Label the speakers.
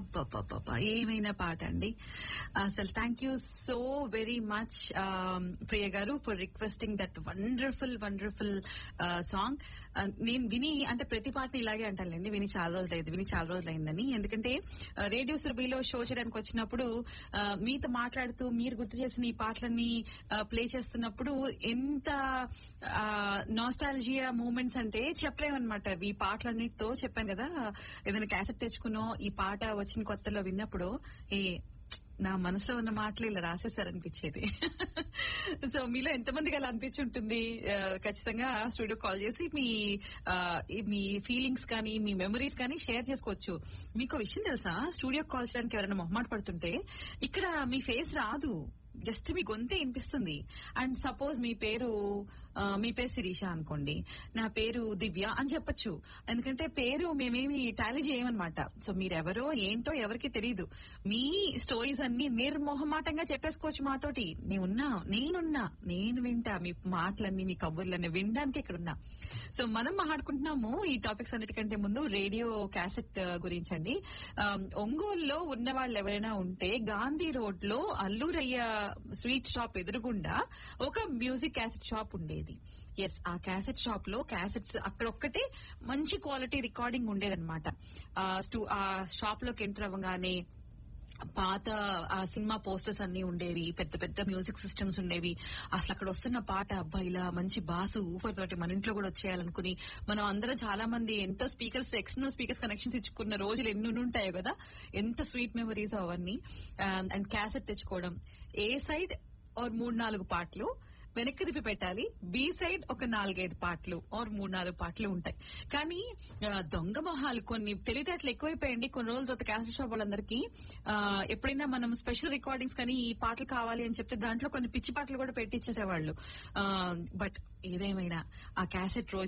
Speaker 1: అబ్బబ్బబ్బబ్బా ఏమైనా పాట అండి అసలు thank you so very much Priya గారు for requesting that wonderful wonderful song నేను విని అంటే ప్రతి పాటని ఇలాగే అంటానులేండి విని చాలా రోజులు అయింది విని చాలా రోజులు అయిందని ఎందుకంటే రేడియో సురభిలో షో చేయడానికి వచ్చినప్పుడు ఆ, మీతో మాట్లాడుతూ మీరు గుర్తు చేసిన ఈ పాటలన్నీ ప్లే చేస్తున్నప్పుడు ఎంత నాస్టాలజియా మూమెంట్స్ అంటే చెప్పలేమన్నమాట ఈ పాటలన్నిటితో చెప్పాను కదా ఏదైనా క్యాసెట్ తెచ్చుకునో ఈ పాట వచ్చిన కొత్తలో విన్నప్పుడు ఏ నా మనసులో ఉన్న మాటలు ఇలా రాసేసారనిపించేది సో మీలో ఎంతమందికి అలా అనిపించి ఉంటుంది ఆ, ఖచ్చితంగా స్టూడియో కాల్ చేసి మీ ఆ, ఈ మీ ఫీలింగ్స్ కానీ మీ మెమరీస్ కానీ షేర్ చేసుకోవచ్చు మీకు విషయం తెలుసా స్టూడియో కాల్ చేయడానికి ఎవరైనా మొహమాట పడుతుంటే ఇక్కడ మీ ఫేస్ రాదు జస్ట్ మీ గొంతే వినిపిస్తుంది అండ్ సపోజ్ మీ పేరు ఆ, మీ పేరు శిరీష అనుకోండి నా పేరు దివ్య అని చెప్పొచ్చు ఎందుకంటే పేరు మేమేమి టాలీ చేయమన్నమాట సో మీరెవరో ఏంటో ఎవరికి తెలియదు మీ స్టోరీస్ అన్ని నిర్మోహమాటంగా చెప్పేసుకోవచ్చు మాతోటి నేనున్నా నేనున్నా నేను వింటా మీ మాటలన్నీ మీ కబుర్లన్నీ వినడానికి ఇక్కడ ఉన్నా సో మనం మాట్లాడుకుంటున్నాము ఈ టాపిక్స్ అన్నిటికంటే ముందు రేడియో క్యాసెట్ గురించి అండి ఒంగోలులో ఉన్న వాళ్ళు ఎవరైనా ఉంటే గాంధీ రోడ్ లో అల్లూరయ్య స్వీట్ షాప్ ఎదురుగుండా ఒక మ్యూజిక్ క్యాసెట్ షాప్ ఉండేది ఎస్ ఆ క్యాసెట్ షాప్ లో క్యాసెట్స్ అక్కడ ఒక్కటే మంచి క్వాలిటీ రికార్డింగ్ ఉండేదన్నమాట ఆ స్టూ- ఆ షాప్ లోకి ఎంటర్ అవ్వగానే పాత ఆ సినిమా పోస్టర్స్ అన్ని ఉండేవి పెద్ద పెద్ద మ్యూజిక్ సిస్టమ్స్ ఉండేవి అసలు అక్కడ వస్తున్న పాట అబ్బా ఇలా మంచి బాసు ఊఫర్ తోటి మన ఇంట్లో కూడా వచ్చేయాలనుకుని మనం అందరం చాలా మంది ఎంతో స్పీకర్స్ ఎక్స్టర్నల్ స్పీకర్స్ కనెక్షన్స్ ఇచ్చుకున్న రోజులు ఎన్ని ఉంటాయో కదా ఎంత స్వీట్ మెమరీస్ అవన్నీ అండ్ క్యాసెట్ తెచ్చుకోవడం ఏ సైడ్ ఆర్ మూడు నాలుగు పాటలు వెనక్కి తిప్పి పెట్టాలి బి సైడ్ ఒక నాలుగైదు పాటలు ఆర్ మూడు నాలుగు పాటలు ఉంటాయి కానీ ఆ, దొంగ మొహాలు కొన్ని తెలివితేటలు ఎక్కువైపోయండి కొన్ని రోజుల తర్వాత క్యాసెట్ షాప్ వాళ్ళందరికీ ఆ, ఎప్పుడైనా మనం స్పెషల్ రికార్డింగ్స్ కానీ ఈ పాటలు కావాలి అని చెప్తే దాంట్లో కొన్ని పిచ్చి పాటలు కూడా పెట్టించేసేవాళ్ళు బట్ ఏదేమైనా ఆ క్యాసెట్ రోజు